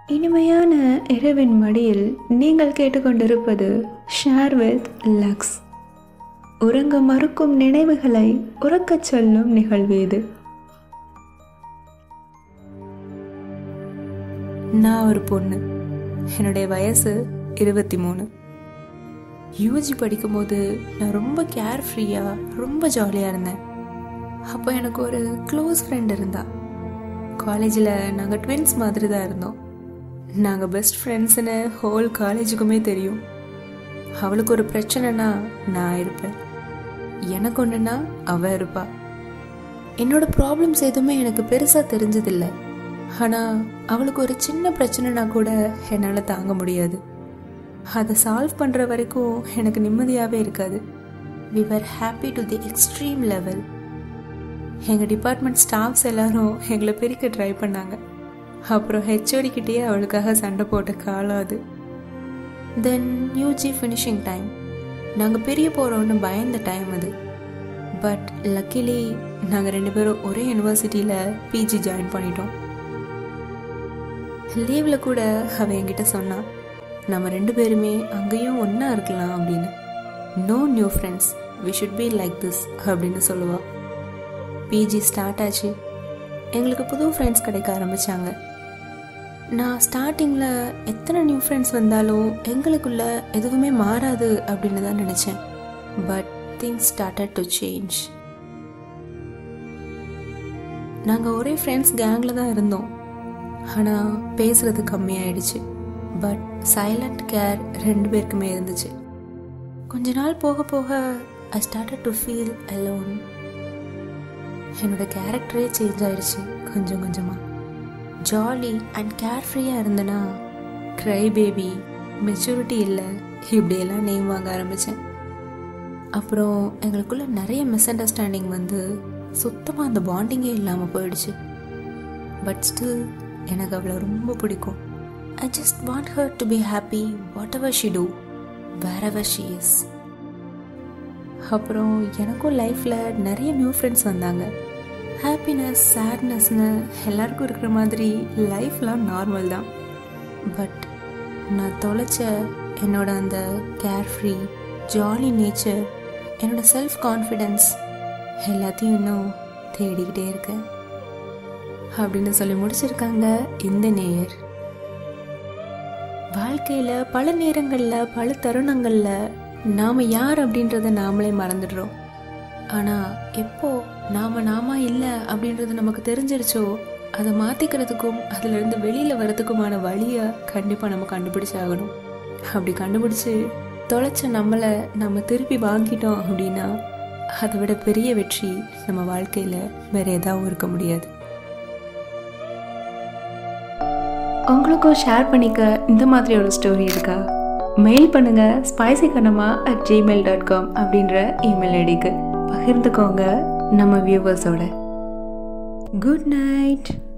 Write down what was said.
இனிமையான இரவின் மடியில் நீங்கள் கேட்டுக்கொண்டிருப்பது ஷேர் வித் லக்ஸ் உறங்க மறுக்கும் நினைவுகளை உறக்கச் சொல்லும் நிகழ்வு இது நான் ஒரு பொண்ணு என்னுடைய வயசு இருபத்தி மூணு யூஜி படிக்கும்போது நான் ரொம்ப கேர் ஃப்ரீயாக ரொம்ப ஜாலியாக இருந்தேன் அப்போ எனக்கு ஒரு க்ளோஸ் ஃப்ரெண்ட் இருந்தா காலேஜில் நாங்கள் ட்வின்ஸ் மாதிரி தான் இருந்தோம் நாங்கள் பெஸ்ட் ஃப்ரெண்ட்ஸ்னு ஹோல் காலேஜுக்குமே தெரியும் அவளுக்கு ஒரு பிரச்சனைனா நான் இருப்பேன் எனக்கு ஒன்றுனா அவள் இருப்பா என்னோட ப்ராப்ளம்ஸ் எதுவுமே எனக்கு பெருசாக தெரிஞ்சதில்லை ஆனால் அவளுக்கு ஒரு சின்ன பிரச்சனைனா கூட என்னால் தாங்க முடியாது அதை சால்வ் பண்ணுற வரைக்கும் எனக்கு நிம்மதியாகவே இருக்காது we were happy to the extreme level எங்கள் டிபார்ட்மெண்ட் ஸ்டாஃப்ஸ் எல்லாரும் எங்களை பிரிக்க ட்ரை பண்ணாங்க அப்புறம் ஹெச்ஓடிக்கிட்டேயே அவளுக்காக சண்டை போட்ட காலம் அது தென் யூஜி ஃபினிஷிங் டைம் நாங்கள் பிரிய போகிறோன்னு பயந்த டைம் அது பட் லக்கிலி நாங்கள் ரெண்டு பேரும் ஒரே யூனிவர்சிட்டியில் பிஜி ஜாயின் பண்ணிட்டோம் லீவில் கூட அவள் என்கிட்ட சொன்னான் நம்ம ரெண்டு பேருமே அங்கேயும் ஒன்றா இருக்கலாம் அப்படின்னு no new friends we should be like this அப்படின்னு சொல்லுவாள் பிஜி ஸ்டார்ட் ஆச்சு எங்களுக்கு புது ஃப்ரெண்ட்ஸ் கிடைக்க ஆரம்பித்தாங்க நான் ஸ்டார்டிங்கில் எத்தனை நியூ ஃப்ரெண்ட்ஸ் வந்தாலும் எங்களுக்குள்ள எதுவுமே மாறாது அப்படின்னு தான் நினச்சேன் but things started to change நாங்கள் ஒரே ஃப்ரெண்ட்ஸ் கேங்கில் தான் இருந்தோம் ஆனால் பேசுறது கம்மியாயிடுச்சு பட் சைலண்ட் கேர் ரெண்டு பேருக்குமே இருந்துச்சு கொஞ்ச நாள் போக போக I started to feel alone என்னோட கேரக்டரே சேஞ்ச் ஆயிடுச்சு கொஞ்சம் கொஞ்சமாக ஜாலி அண்ட் கேர் ஃப்ரீயாக இருந்தேன்னா க்ரை பேபி மெச்சூரிட்டி இல்லை இப்படியெல்லாம் நேம் வாங்க ஆரம்பித்தேன் அப்புறம் எங்களுக்குள்ள நிறைய மிஸ் அண்டர்ஸ்டாண்டிங் வந்து சுத்தமாக அந்த பாண்டிங்கே இல்லாமல் போயிடுச்சு பட் ஸ்டில் எனக்கு அவளை ரொம்ப பிடிக்கும் I just want her to be happy whatever she do wherever she is அப்புறம் எனக்கும் லைஃப்பில் நிறைய நியூ ஃப்ரெண்ட்ஸ் வந்தாங்க ஹாப்பினஸ் சேட்னஸ்னு எல்லாருக்கும் இருக்கிற மாதிரி லைஃப்லாம் நார்மல் தான் பட் நான் தொலைச்ச என்னோட அந்த கேர் ஃப்ரீ ஜாலி நேச்சர் என்னோட செல்ஃப் கான்ஃபிடென்ஸ் எல்லாத்தையும் இன்னும் தேடிக்கிட்டே இருக்கேன் அப்படின்னு சொல்லி முடிச்சிருக்காங்க இந்த நேயர் வாழ்க்கையில் பல நேரங்களில் பல தருணங்களில் நாம் யார் அப்படின்றத நாமளே மறந்துடுறோம் ஆனால் எப்போ நாம் நாம இல்லை அப்படின்றது நமக்கு தெரிஞ்சிருச்சோ அதை மாற்றிக்கிறதுக்கும் அதிலிருந்து வெளியில் வரதுக்குமான வழியை கண்டிப்பாக நம்ம கண்டுபிடிச்சாகணும் அப்படி கண்டுபிடிச்சி தொலைச்ச நம்மளை நம்ம திருப்பி வாங்கிட்டோம் அப்படின்னா அதை விட பெரிய வெற்றி நம்ம வாழ்க்கையில் வேற ஏதாவது இருக்க முடியாது உங்களுக்கும் ஷேர் பண்ணிக்க இந்த மாதிரி ஒரு ஸ்டோரி இருக்கா மெயில் பண்ணுங்க ஸ்பைசி கனமா அட் ஜிமெயில் டாட் காம் அப்படின்ற இமெயில் ஐடிக்கு பகிர்ந்துக்கோங்க நம்ம வியூவர்ஸோட குட் நைட்